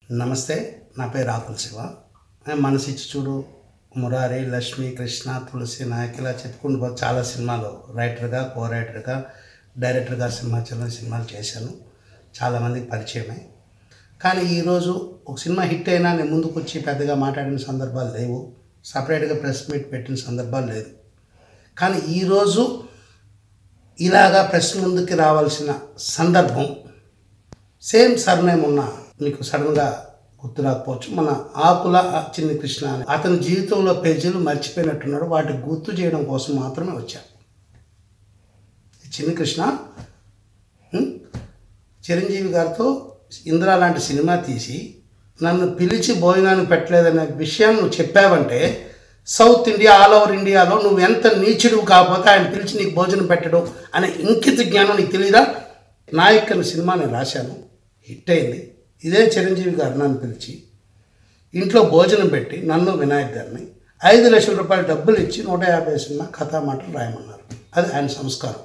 నమస్తే నా పేరు రాకుల్ శివ నేను మనసిచ్చి చూడు మురారి లక్ష్మి కృష్ణ తులసి నాయక్ ఇలా చెప్పుకుంటూ పో చాలా సినిమాలు రైటర్గా కో రైటర్గా డైరెక్టర్గా సినిమా చిన్న సినిమాలు చేశాను చాలామందికి పరిచయమే కానీ ఈరోజు ఒక సినిమా హిట్ అయినా నేను ముందుకు వచ్చి పెద్దగా మాట్లాడిన సందర్భాలు లేవు సపరేట్గా ప్రెస్ మీట్ పెట్టిన సందర్భాలు లేదు కానీ ఈరోజు ఇలాగా ప్రెస్ ముందుకి రావాల్సిన సందర్భం సేమ్ సర్నేమ్ ఉన్న మీకు సడన్గా గుర్తు రాకపోవచ్చు మన ఆకుల చిన్ని కృష్ణ అని అతని జీవితంలో పేజీలు మర్చిపోయినట్టున్నాడు వాటి గుర్తు చేయడం కోసం మాత్రమే వచ్చాను చిన్ని కృష్ణ ఉం? చిరంజీవి గారితో ఇందిరా లాంటి సినిమా తీసి నన్ను పిలిచి భోజనాన్ని పెట్టలేదనే విషయం నువ్వు చెప్పావంటే సౌత్ ఇండియా ఆల్ ఓవర్ ఇండియాలో నువ్వు ఎంత నీచుడు కాకపోతే ఆయన పిలిచి నీకు భోజనం పెట్టడం అనే ఇంకిత జ్ఞానం నీకు తెలియదా నాయక్ అనే సినిమా నేను రాశాను హిట్ అయింది ఇదే చిరంజీవి గారు నన్ను పిలిచి ఇంట్లో భోజనం పెట్టి నన్ను వినాయక్ గారిని ఐదు లక్షల రూపాయలు డబ్బులు ఇచ్చి నూట యాభై సినిమా కథామాటలు రాయమన్నారు అది ఆయన సంస్కారం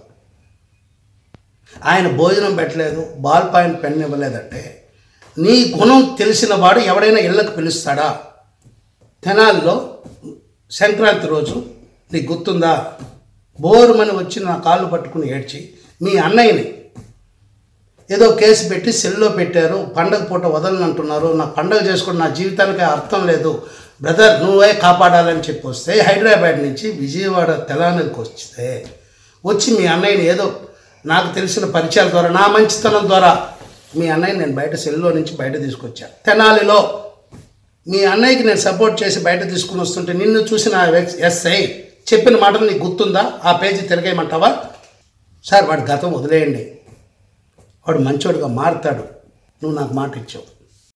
ఆయన భోజనం పెట్టలేదు బాల్ పాయింట్ పెన్ ఇవ్వలేదంటే నీ గుణం తెలిసిన వాడు ఎవడైనా ఇళ్ళకు పిలుస్తాడా తెనాల్లో సంక్రాంతి రోజు నీకు గుర్తుందా బోరుమని వచ్చి నా కాళ్ళు పట్టుకుని ఏడ్చి మీ అన్నయ్యని ఏదో కేసు పెట్టి సెల్లో పెట్టారు పండగ పూట వదలనంటున్నారు నా పండగ చేసుకుని నా జీవితానికి అర్థం లేదు బ్రదర్ నువ్వే కాపాడాలని చెప్పి వస్తే హైదరాబాద్ నుంచి విజయవాడ తెలంగాణకి వస్తే వచ్చి మీ అన్నయ్యని ఏదో నాకు తెలిసిన పరిచయాల ద్వారా నా మంచితనం ద్వారా మీ అన్నయ్యని నేను బయట సెల్లో నుంచి బయట తీసుకొచ్చాను తెనాలిలో మీ అన్నయ్యకి నేను సపోర్ట్ చేసి బయట తీసుకుని వస్తుంటే నిన్ను చూసిన ఎస్ఐ చెప్పిన మాటలు నీకు గుర్తుందా ఆ పేజీ తిరగేయమంటావా సార్ వాడి గతం వదిలేయండి వాడు మంచోడుగా మారుతాడు నువ్వు నాకు మాట ఇచ్చావు